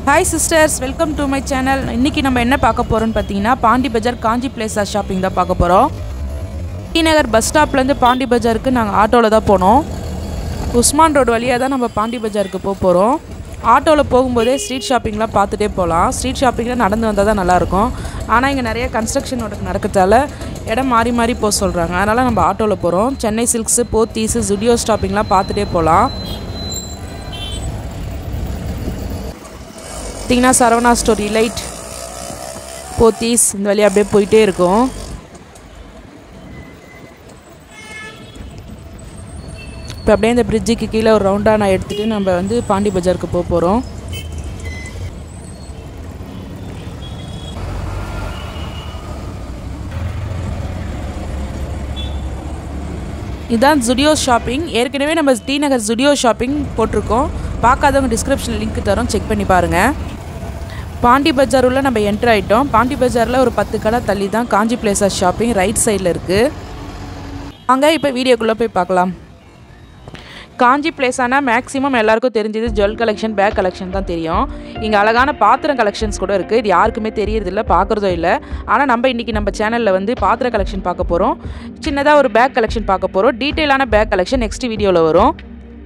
hi sisters welcome to my channel இன்றைக்கி நம்ம என்ன பார்க்க போகிறோம்னு பார்த்தீங்கன்னா பாண்டி பஜார் காஞ்சி பிளேஸா ஷாப்பிங் தான் பார்க்க போகிறோம் டி நகர் பஸ் ஸ்டாப்லேருந்து பாண்டி பஜாருக்கு நாங்கள் ஆட்டோவில் தான் போனோம் உஸ்மான் ரோடு வழியாக தான் நம்ம பாண்டி பஜாருக்கு போக போகிறோம் ஆட்டோவில் போகும்போதே ஸ்ட்ரீட் ஷாப்பிங்லாம் பார்த்துட்டே போகலாம் ஸ்ட்ரீட் ஷாப்பிங்கில் நடந்து வந்தால் தான் நல்லாயிருக்கும் ஆனால் இங்கே நிறைய கன்ஸ்ட்ரக்ஷன் ஒர்க் நடக்கிறதால இடம் மாறி மாறி போக சொல்கிறாங்க அதனால் நம்ம ஆட்டோவில் போகிறோம் சென்னை சில்க்ஸு போத்தீஸு ஜுடியோ ஷாப்பிங்லாம் பார்த்துட்டே போகலாம் பார்த்தீங்கன்னா சரவணா ஸ்டோரி லைட் போத்தீஸ் இந்த வழியாக அப்படியே போயிட்டே இருக்கும் இப்போ அப்படியே இந்த பிரிட்ஜுக்கு கீழே ஒரு ரவுண்டாக நான் எடுத்துகிட்டு நம்ம வந்து பாண்டி பஜாருக்கு போக போகிறோம் இதுதான் ஜுடியோ ஷாப்பிங் ஏற்கனவே நம்ம டி நகர் ஜுடியோ ஷாப்பிங் போட்டிருக்கோம் பார்க்காதவங்க டிஸ்கிரிப்ஷன் லிங்க் தரோம் செக் பண்ணி பாருங்கள் பாண்டி பஜார் உள்ள நம்ம என்ட்ரு ஆகிட்டோம் பாண்டி பஜாரில் ஒரு பத்து கடை தள்ளி தான் காஞ்சி பிளேஸா ஷாப்பிங் ரைட் சைடில் இருக்குது வாங்க இப்போ வீடியோக்குள்ளே போய் பார்க்கலாம் காஞ்சி பிளேஸானா மேக்ஸிமம் எல்லாருக்கும் தெரிஞ்சது ஜுவல் கலெக்ஷன் பேக் கலெக்ஷன் தான் தெரியும் இங்கே அழகான பாத்திரம் கலெக்ஷன்ஸ் கூட இருக்குது இது யாருக்குமே தெரியறதில்ல பார்க்குறதோ இல்லை ஆனால் நம்ம இன்றைக்கி நம்ம சேனலில் வந்து பாத்திர கலெக்ஷன் பார்க்க போகிறோம் சின்னதாக ஒரு பேக் கலெக்ஷன் பார்க்க போகிறோம் டீட்டெயிலான பேக் கலெக்ஷன் நெக்ஸ்ட் வீடியோவில் வரும்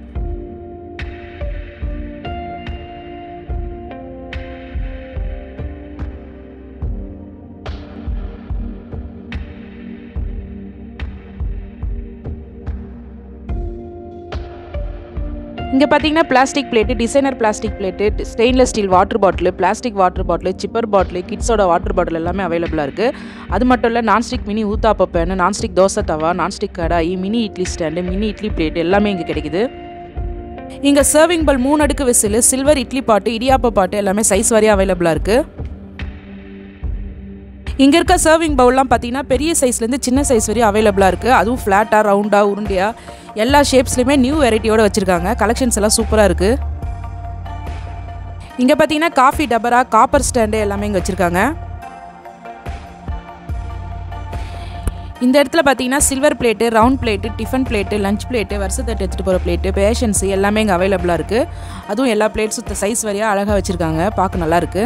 இங்கே பார்த்தீங்கன்னா plastic plate designer plastic plate stainless steel water bottle plastic water bottle sipper bottle கிட்ஸோட வாட்டர் பாட்டில் எல்லாமே அவைலபிளாக இருக்குது அது மட்டும் இல்லை nonstick mini uttappa pan nonstick dosa tawa nonstick kadai mini idli stand mini idli plate எல்லாமே இங்கே கிடைக்குது இங்கே சர்விங் பல் மூணு அடுக்கு விசில் சில்வர் இட்லி பாட்டு இடியாப்ப பாட்டு எல்லாமே சைஸ் வரையாக அவைலபிளாக இருக்குது இங்கே இருக்க சர்விங் பவுல்லாம் பார்த்தீங்கன்னா பெரிய சைஸ்லேருந்து சின்ன சைஸ் வரையும் அவைலபிளாக இருக்குது அதுவும் ஃப்ளாட்டாக ரவுண்டாக உருண்டையாக எல்லா ஷேப்ஸ்லையுமே நியூ வெரைட்டியோட வச்சுருக்காங்க கலெக்ஷன்ஸ் எல்லாம் சூப்பராக இருக்குது இங்கே பார்த்தீங்கன்னா காஃபி டபரா காப்பர் ஸ்டாண்டு எல்லாமே இங்கே வச்சுருக்காங்க இந்த இடத்துல பார்த்தீங்கன்னா silver plate round plate tiffin plate lunch plate வருஷத்தட்டு எடுத்துகிட்டு போகிற பிளேட்டு பேஷன்ஸு எல்லாமே இங்கே அவைலபிளாக இருக்குது அதுவும் எல்லா பிளேட்ஸும் சைஸ் வரையாக அழகாக வச்சுருக்காங்க பார்க்க நல்லாயிருக்கு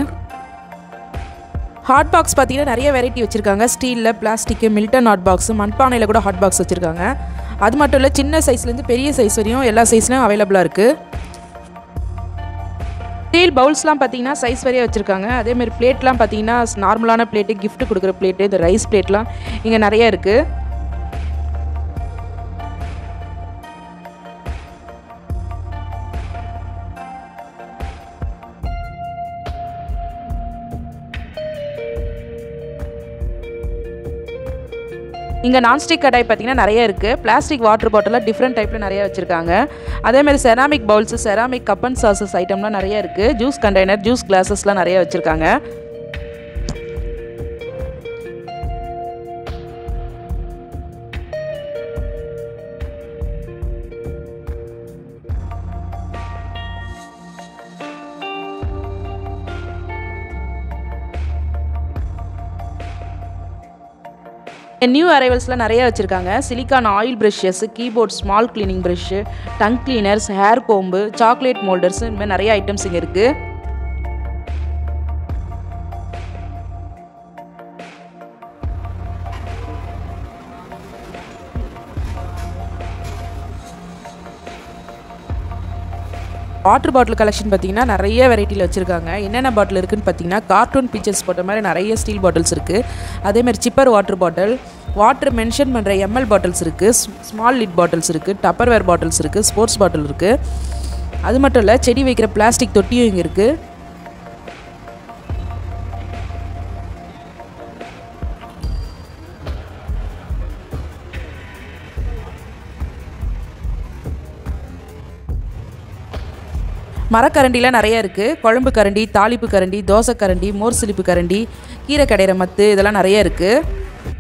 ஹாட் பாக்ஸ் பார்த்தீங்கன்னா நிறைய வெரைட்டி வச்சுருக்காங்க ஸ்டீலில் பிளாஸ்டிக்கு மில்டன் ஹாட் பாக்ஸு மண்பானையில் கூட ஹாட் பாக்ஸ் வச்சுருக்காங்க அது மட்டும் இல்லை சின்ன சைஸ்லேருந்து பெரிய சைஸ் வரையும் எல்லா சைஸ்லையும் அவைலபிளாக இருக்குது ஸ்டீல் பவுல்ஸ்லாம் பார்த்தீங்கன்னா சைஸ் வரையாக வச்சுருக்காங்க அதேமாதிரி பிளேட்லாம் பார்த்தீங்கன்னா நார்மலான பிளேட்டு கிஃப்ட் கொடுக்குற பிளேட்டு இந்த ரைஸ் பிளேட்லாம் இங்கே நிறைய இருக்குது இங்கே நான்ஸ்டிக் கடாய் பார்த்தீங்கன்னா நிறைய இருக்குது பிளாஸ்டிக் வாட்டர் பாட்டிலாக டிஃப்ரெண்ட் டைப்பில் நிறைய வச்சுருக்காங்க அதேமாதிரி ceramic bowls ceramic cup and சாசஸ் ஐட்டம்லாம் நிறைய இருக்குது ஜூஸ் கண்டெய்னர் ஜூஸ் கிளாஸஸ்லாம் நிறைய வச்சுருக்காங்க நியூ அரைவல்ஸ்லாம் நிறைய வச்சுருக்காங்க silicone oil brushes keyboard small cleaning brush tongue cleaners hair comb chocolate moulders இந்த மாதிரி நிறைய ஐட்டம்ஸ் இங்கே இருக்குது வாட்டர் பாட்டில் கலெக்ஷன் பார்த்தீங்கன்னா நிறைய வெரைட்டியில் வச்சுருக்காங்க என்னென்ன பாட்டில் இருக்குதுன்னு பார்த்தீங்கன்னா கார்ட்டூன் பிக்சர்ஸ் போட்ட மாதிரி நிறைய ஸ்டீல் பாட்டில்ஸ் இருக்குது அதேமாதிரி sipper water bottle water mention பண்ணுற எம்எல் பாட்டில்ஸ் இருக்குது ஸ்மால் லிட் பாட்டில்ஸ் இருக்குது டப்பர்வேர் பாட்டில்ஸ் இருக்குது ஸ்போர்ட்ஸ் பாட்டில் இருக்குது அது மட்டும் இல்லை செடி வைக்கிற பிளாஸ்டிக் தொட்டியும் இங்கே இருக்குது மரக்கரண்டிலாம் நிறைய இருக்குது குழம்பு கரண்டி தாளிப்பு கரண்டி தோசை கரண்டி மோர் சிலிப்பு கரண்டி கீரை கடையிற மத்து இதெல்லாம் நிறைய இருக்குது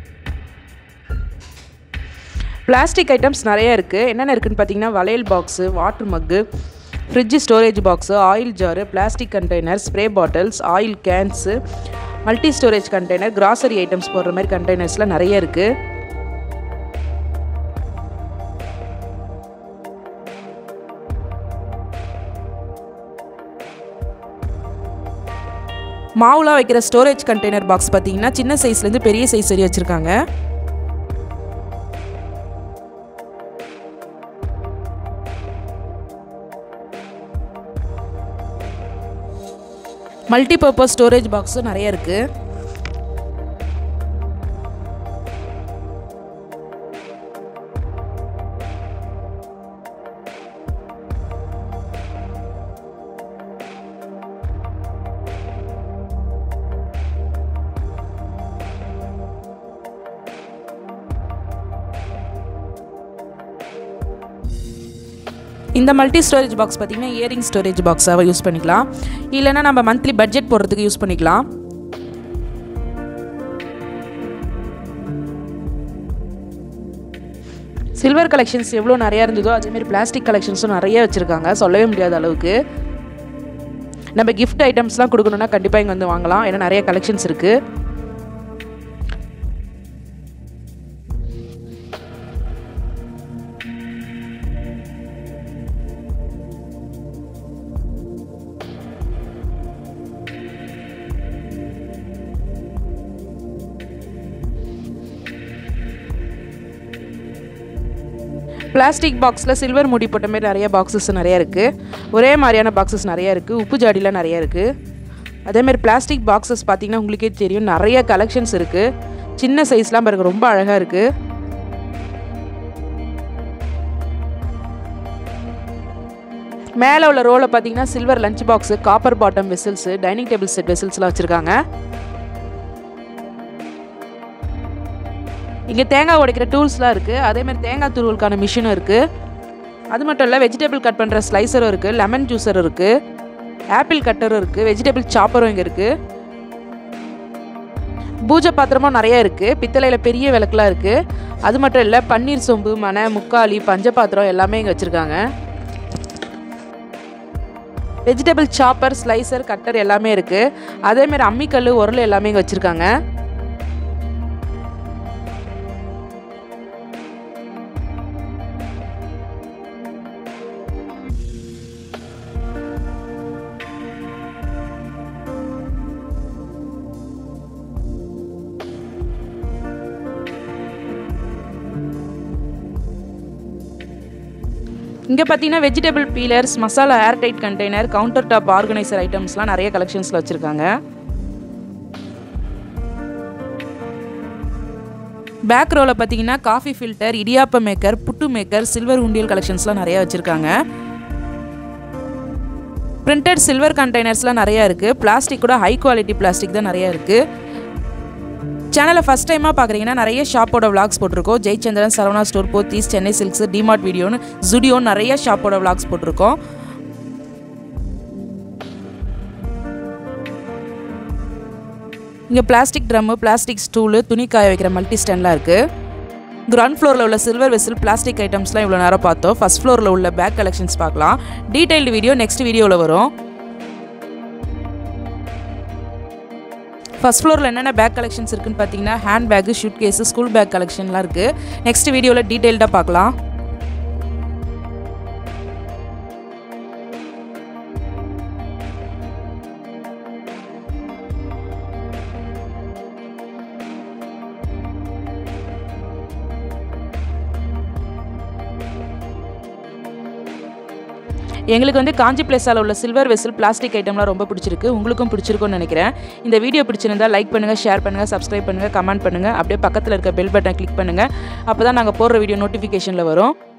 பிளாஸ்டிக் ஐட்டம்ஸ் நிறைய இருக்குது என்னென்ன இருக்குதுன்னு பார்த்தீங்கன்னா வளையல் box water mug fridge storage box oil jar plastic container spray bottles oil cans multi storage container grocery items போடுற மாதிரி கண்டெய்னர்ஸ்லாம் நிறைய இருக்குது மாவுலாம் வைக்கிற ஸ்டோரேஜ் கண்டெய்னர் பாக்ஸ் பார்த்தீங்கன்னா சின்ன சைஸ்லேருந்து பெரிய சைஸ் வரை வச்சுருக்காங்க மல்டி பர்பஸ் ஸ்டோரேஜ் பாக்ஸும் நிறைய இருக்குது இந்த மல்டி ஸ்டோரேஜ் பாக்ஸ் பார்த்திங்கன்னா இயரிங் ஸ்டோரேஜ் பாக்ஸாக யூஸ் பண்ணிக்கலாம் இல்லைனா நம்ம மந்த்லி பட்ஜெட் போடுறதுக்கு யூஸ் பண்ணிக்கலாம் சில்வர் கலெக்ஷன்ஸ் எவ்வளோ நிறையா இருந்ததோ அதேமாரி பிளாஸ்டிக் கலெக்ஷன்ஸும் நிறைய வச்சுருக்காங்க சொல்லவே முடியாத அளவுக்கு நம்ம கிஃப்ட் ஐட்டம்ஸ்லாம் கொடுக்கணுன்னா கண்டிப்பாக இங்கே வந்து வாங்கலாம் ஏன்னா நிறைய கலெக்ஷன்ஸ் இருக்குது பிளாஸ்டிக் பாக்ஸில் சில்வர் மூடி போட்ட மாதிரி நிறைய பாக்ஸஸ் நிறைய இருக்குது ஒரே மாதிரியான பாக்ஸஸ் நிறைய இருக்குது உப்பு ஜாடிலாம் நிறைய இருக்குது அதேமாதிரி பிளாஸ்டிக் பாக்ஸஸ் பார்த்திங்கன்னா உங்களுக்கே தெரியும் நிறைய கலெக்ஷன்ஸ் இருக்குது சின்ன சைஸ்லாம் பாருங்க ரொம்ப அழகாக இருக்குது மேலே உள்ள ரோவில் பார்த்தீங்கன்னா silver lunch box copper bottom vessels dining table set வெசல்ஸ்லாம் வச்சுருக்காங்க இங்கே தேங்காய் உடைக்கிற டூல்ஸ்லாம் இருக்குது அதேமாதிரி தேங்காய் துருவலுக்கான மிஷினும் இருக்குது அது மட்டும் இல்லை வெஜிடபிள் கட் பண்ணுற ஸ்லைசரும் இருக்குது லெமன் ஜூஸர் இருக்குது ஆப்பிள் கட்டரும் இருக்குது வெஜிடபிள் சாப்பரும் இங்கே இருக்குது பூஜை பாத்திரமும் நிறைய இருக்குது பித்தளையில் பெரிய விளக்குலாம் இருக்குது அது மட்டும் இல்லை பன்னீர் சொம்பு மனை முக்காலி பஞ்ச பாத்திரம் எல்லாமே இங்கே வச்சுருக்காங்க வெஜிடபிள் சாப்பர் ஸ்லைசர் கட்டர் எல்லாமே இருக்குது அதேமாதிரி அம்மிக்கல் உரல் எல்லாமே இங்கே வச்சுருக்காங்க இங்கே பார்த்தீங்கன்னா vegetable peelers masala airtight container countertop organiser ஐட்டம்ஸ்லாம் நிறைய கலெக்ஷன்ஸில் வச்சுருக்காங்க பேக் ரோவில் பார்த்தீங்கன்னா coffee filter idiyappam maker puttu maker silver உண்டியல் கலெக்ஷன்ஸ்லாம் நிறைய வச்சுருக்காங்க பிரிண்டட் சில்வர் கண்டெய்னர்ஸ்லாம் நிறையா இருக்குது பிளாஸ்டிக் கூட ஹை குவாலிட்டி பிளாஸ்டிக் தான் நிறையா இருக்குது சேனலை ஃபஸ்ட் டைமாக பார்க்குறீங்கன்னா நிறைய ஷாப்போட விளாக்ஸ் போட்டிருக்கோம் ஜெயச்சந்திரன் சரவணா ஸ்டோர் போத்தீஸ் சென்னை சில்க்ஸ் டிமார்ட் வீடியோன்னு ஜுடியோ நிறைய ஷாப்போட விளாக்ஸ் போட்டிருக்கோம் இங்கே பிளாஸ்டிக் ட்ரம்மு பிளாஸ்டிக் ஸ்டூலு துணி காய வைக்கிற மல்டி ஸ்டாண்ட்லாம் இருக்குது கிரவுண்ட் ஃப்ளோரில் உள்ள சில்வர் வெசில் பிளாஸ்டிக் ஐட்டம்ஸ்லாம் இவ்வளோ நேரம் பார்த்தோம் ஃபஸ்ட் ஃப்ளோரில் உள்ள பேக் கலெக்ஷன்ஸ் பார்க்கலாம் டீட்டெயில்டு வீடியோ நெக்ஸ்ட் வீடியோவில் வரும் ஃபஸ்ட் ஃப்ளோரில் என்னென்ன பேக் கலெக்ஷன்ஸ் இருக்குன்னு பார்த்தீங்கன்னா handbag suitcase school bag கலெக்ஷன்லாம் இருக்குது நெக்ஸ்ட் வீடியோவில் டீட்டெயில்டாக பார்க்கலாம் எங்களுக்கு வந்து காஞ்சி பிளேஸால் உள்ள சில்வர் வெசல் பிளாஸ்டிக் ஐட்டம்லாம் ரொம்ப பிடிச்சிருக்கு உங்களுக்கும் பிடிச்சிருக்கும்னு நினைக்கிறேன் இந்த வீடியோ பிடிச்சிருந்தா லைக் பண்ணுங்கள் ஷேர் பண்ணுங்கள் சப்ஸ்கிரைப் பண்ணுங்கள் கமெண்ட் பண்ணுங்கள் அப்படியே பக்கத்தில் இருக்க பெல் பட்டன் கிளிக் பண்ணுங்கள் அப்போ தான் நாங்கள் போடுற வீடியோ நோட்டிஃபிகேஷனில் வரும்